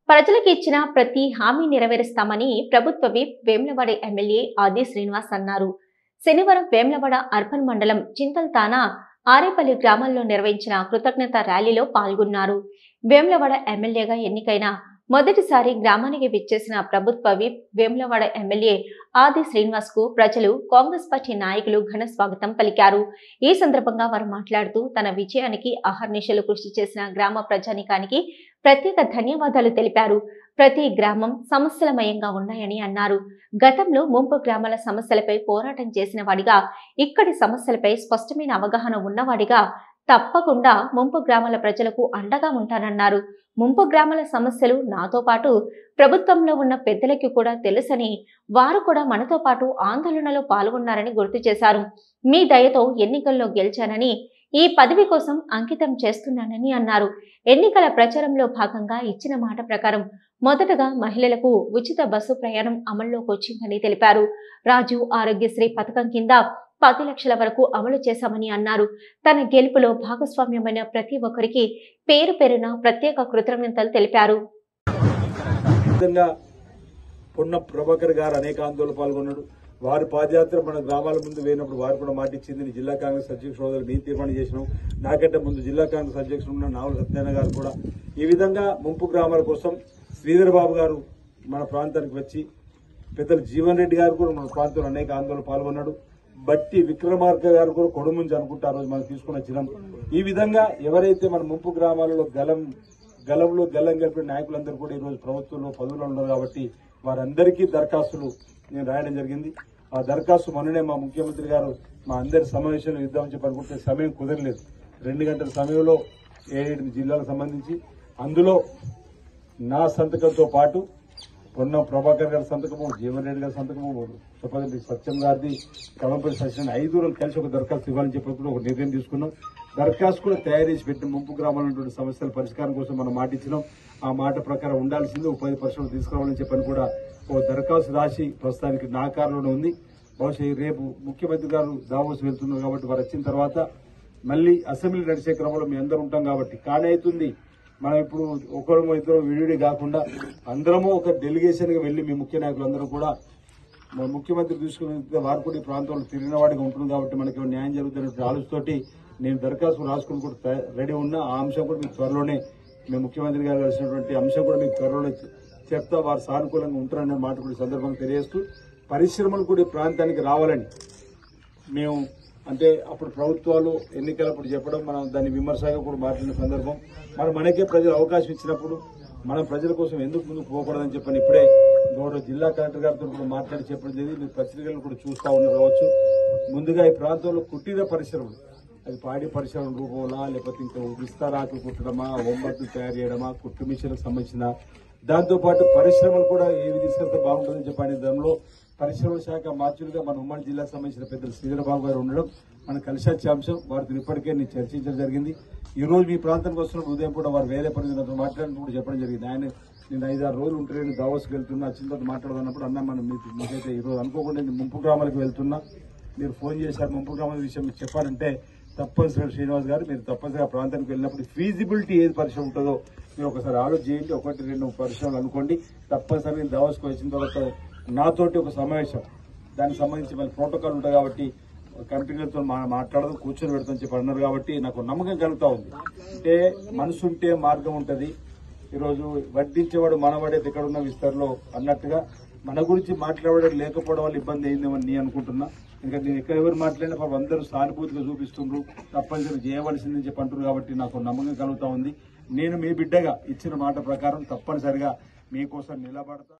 ప్రజలకు ఇచ్చిన ప్రతి హామీ నెరవేరుస్తామని ప్రభుత్వ విప్ వేములవాడ ఎమ్మెల్యే ఆది శ్రీనివాస్ అన్నారు శనివారం వేములవాడ అర్బన్ మండలం చింతల్తానా ఆరేపల్లి గ్రామాల్లో నిర్వహించిన కృతజ్ఞత ర్యాలీలో పాల్గొన్నారు వేములవాడ ఎమ్మెల్యేగా ఎన్నికైన మొదటిసారి గ్రామానికి విచ్చేసిన ప్రభుత్వ విప్ వేములవాడ ఎమ్మెల్యే ఆది శ్రీనివాస్ కు ప్రజలు కాంగ్రెస్ పార్టీ నాయకులు ఘన స్వాగతం పలికారు ఈ సందర్భంగా వారు మాట్లాడుతూ తన విజయానికి అహర్నిశలు కృషి చేసిన గ్రామ ప్రజానికానికి ప్రత్యేక ధన్యవాదాలు తెలిపారు ప్రతి గ్రామం సమస్యలమయంగా ఉన్నాయని అన్నారు గతంలో ముంపు గ్రామాల సమస్యలపై పోరాటం చేసిన వాడిగా ఇక్కడి సమస్యలపై స్పష్టమైన అవగాహన ఉన్నవాడిగా తప్పకుండా ముంపు గ్రామాల ప్రజలకు అండగా ఉంటానన్నారు ముంపు గ్రామాల సమస్యలు నాతో పాటు ప్రభుత్వంలో ఉన్న పెద్దలకి కూడా తెలుసని వారు కూడా మనతో పాటు ఆందోళనలో పాల్గొన్నారని గుర్తు చేశారు మీ దయతో ఎన్నికల్లో గెలిచానని ఈ పదవి కోసం అంకితం చేస్తున్నానని అన్నారు ఎన్నికల ప్రచారంలో భాగంగా ఇచ్చిన మాట ప్రకారం మొదటగా మహిళలకు ఉచిత బస్సు ప్రయాణం అమల్లోకి వచ్చిందని తెలిపారు రాజు ఆరోగ్యశ్రీ పథకం కింద పది లక్షల వరకు అమలు చేశామని అన్నారు తన గెలుపులో భాగస్వామ్యమైన ప్రతి ఒక్కరికి పేరు పేరున ప్రత్యేక కృతజ్ఞతలు తెలిపారు విధంగా పొన్న ప్రభాకర్ గారు అనేక ఆందోళన పాల్గొన్నాడు వారి పాదయాత్ర మన గ్రామాల ముందు వేయినప్పుడు వారు కూడా మాట ఇచ్చింది నేను జిల్లా కాంగ్రెస్ అధ్యక్షుడు హోదాలో మేము తీర్మానం చేసినాం నాకంటే ముందు జిల్లా కాంగ్రెస్ అధ్యక్షుడు ఉన్న నావల సత్యనారాయణ గారు కూడా ఈ విధంగా ముంపు గ్రామాల కోసం శ్రీధర్ బాబు గారు మన ప్రాంతానికి వచ్చి పెద్దలు జీవన్ రెడ్డి గారు కూడా మన ప్రాంతంలో అనేక ఆందోళన పాల్గొన్నాడు బట్టి విక్రమార్క గారు కూడా కొడుముంచి అనుకుంటా ఆ రోజు మనం తీసుకున్న చిరం ఈ విధంగా ఎవరైతే మన ముంపు గ్రామాలలో గలం గలంలో గల్లం గలిపిన నాయకులందరూ కూడా ఈ రోజు ప్రభుత్వంలో పదవులు ఉన్నారు కాబట్టి వారందరికీ దరఖాస్తులు నేను రాయడం జరిగింది ఆ దరఖాస్తు మొన్ననే మా ముఖ్యమంత్రి గారు మా అందరి సమావేశంలో ఇద్దామని చెప్పి అనుకుంటే సమయం కుదరలేదు రెండు గంటల సమయంలో ఏడు జిల్లాలకు సంబంధించి అందులో నా సంతకంతో పాటు పొన్న ప్రభాకర్ గారి సంతకము జీవన్ రెడ్డి గారి సంతకము చెప్పదండి సత్యం గారిది కమంపల్లి సత్యం ఐదుగురు కలిసి ఒక దరఖాస్తు ఇవ్వాలని చెప్పి కూడా ఒక నిర్ణయం తీసుకున్నాం దరఖాస్తు కూడా తయారు చేసి పెట్టిన ముంపు గ్రామాల్లో ఉన్నటువంటి సమస్యల పరిష్కారం కోసం మనం మాట ఇచ్చినాం ఆ మాట ప్రకారం ఉండాల్సింది ఉపాధి పరిశ్రమలు తీసుకురావాలని చెప్పని కూడా ఓ దరఖాస్తు రాసి ప్రస్తుతానికి నా కారులోనే ఉంది బహుశా ఈ రేపు ముఖ్యమంత్రి గారు దావోస్ వెళ్తున్నారు కాబట్టి వారు వచ్చిన తర్వాత మళ్ళీ అసెంబ్లీ నడిచే క్రమంలో మీ అందరూ ఉంటాం కాబట్టి కానీ అవుతుంది మనం ఇప్పుడు ఒకరు ఇద్దరు విడివిడి కాకుండా అందరము ఒక డెలిగేషన్ గా వెళ్లి మీ ముఖ్య నాయకులందరూ కూడా మన ముఖ్యమంత్రి తీసుకుని వారు కూడా ఈ ప్రాంతంలో తిరిగిన వాడిగా ఉంటుంది కాబట్టి మనకి న్యాయం జరుగుతున్న ఆలోచనతోటి నేను దరఖాస్తు రాసుకుని కూడా తయ- రెడీ ఉన్నా ఆ అంశం కూడా మీకు త్వరలోనే మేము ముఖ్యమంత్రి గారు కలిసినటువంటి అంశం కూడా మీకు త్వరలోనే చెప్తా వారు సానుకూలంగా ఉంటారనే మాట కూడా ఈ సందర్భంగా తెలియజేస్తూ పరిశ్రమలు కూడా ఈ ప్రాంతానికి రావాలని మేము అంటే అప్పుడు ప్రభుత్వాలు ఎన్నికలప్పుడు చెప్పడం మనం దాన్ని విమర్శగా కూడా మాట్లాడిన సందర్భం మరి మనకే ప్రజలు అవకాశం ఇచ్చినప్పుడు మనం ప్రజల కోసం ఎందుకు ముందుకు పోకూడదని చెప్పని ఇప్పుడే గౌరవ జిల్లా కలెక్టర్ గారితో కూడా మాట్లాడి చెప్పడం జరిగింది మీరు పత్రికలు కూడా చూస్తా ఉన్నారు కావచ్చు ముందుగా ఈ ప్రాంతంలో కుటీర పరిశ్రమలు అది పాడి పరిశ్రమ రూపంలా లేకపోతే ఇంకా విస్తారాకులు కుట్టడమా ఒమ్మట్లు తయారు చేయడమా కుట్టు మిషన్లకు సంబంధించిన దాంతో పాటు పరిశ్రమలు కూడా ఏవి తీసుకెళ్తే బాగుంటుందని చెప్పని దానిలో పరిశ్రమల శాఖ మార్చులుగా మన ఉమ్మడి జిల్లాకు సంబంధించిన పెద్దలు శ్రీధరబాబు గారు ఉండడం మన కలిసి వచ్చే అంశం వారితో ఇప్పటికే నేను చర్చించడం జరిగింది ఈ రోజు మీ ప్రాంతానికి వస్తున్నప్పుడు ఉదయం కూడా వారు వేరే పని నాతో మాట్లాడినప్పుడు కూడా చెప్పడం జరిగింది ఆయన నేను ఐదు ఆరు రోజులు ఉంటే నేను దావోస్కి వెళ్తున్నా వచ్చిన తర్వాత మాట్లాడుతున్నప్పుడు అన్న మనం మీకు మీకైతే ఈ రోజు అనుకోకుండా నేను ముంపు గ్రామాలకు వెళ్తున్నా మీరు ఫోన్ చేశారు ముంపు గ్రామాల విషయం మీకు చెప్పారంటే తప్పనిసరిగా శ్రీనివాస్ గారు మీరు తప్పనిసరిగా ఆ ప్రాంతానికి వెళ్ళినప్పుడు ఫీజిబిలిటీ ఏది పరిశ్రమ ఉంటుందో మీరు ఒకసారి ఆలోచన చేయండి ఒకటి రెండు పరిశ్రమలు అనుకోండి తప్పనిసరిగా నేను దావోస్కి వచ్చిన తర్వాత నాతోటి ఒక సమావేశం దానికి సంబంధించి మళ్ళీ ప్రోటోకాల్ ఉంటుంది కాబట్టి కంపెనీలతో మా మాట్లాడదు కూర్చొని పెడతాం చెప్పి అన్నారు కాబట్టి నాకు నమ్మకం కలుగుతా ఉంది అంటే మనసు ఉంటే మార్గం ఉంటుంది ఈరోజు వడ్డించేవాడు మనవాడేది ఎక్కడ ఉన్న విస్తారంలో అన్నట్టుగా మన గురించి మాట్లాడడం లేకపోవడం వల్ల ఇబ్బంది అయిందేమని నేను అనుకుంటున్నా ఇంకా నేను ఎక్కడ ఎవరు మాట్లాడినా పాపం అందరూ సానుభూతిగా చూపిస్తుండ్రు తప్పనిసరి చేయవలసిందని చెప్పి అంటారు కాబట్టి నాకు నమ్మకం కలుగుతా ఉంది నేను మీ బిడ్డగా ఇచ్చిన మాట ప్రకారం తప్పనిసరిగా మీకోసం నిలబడతా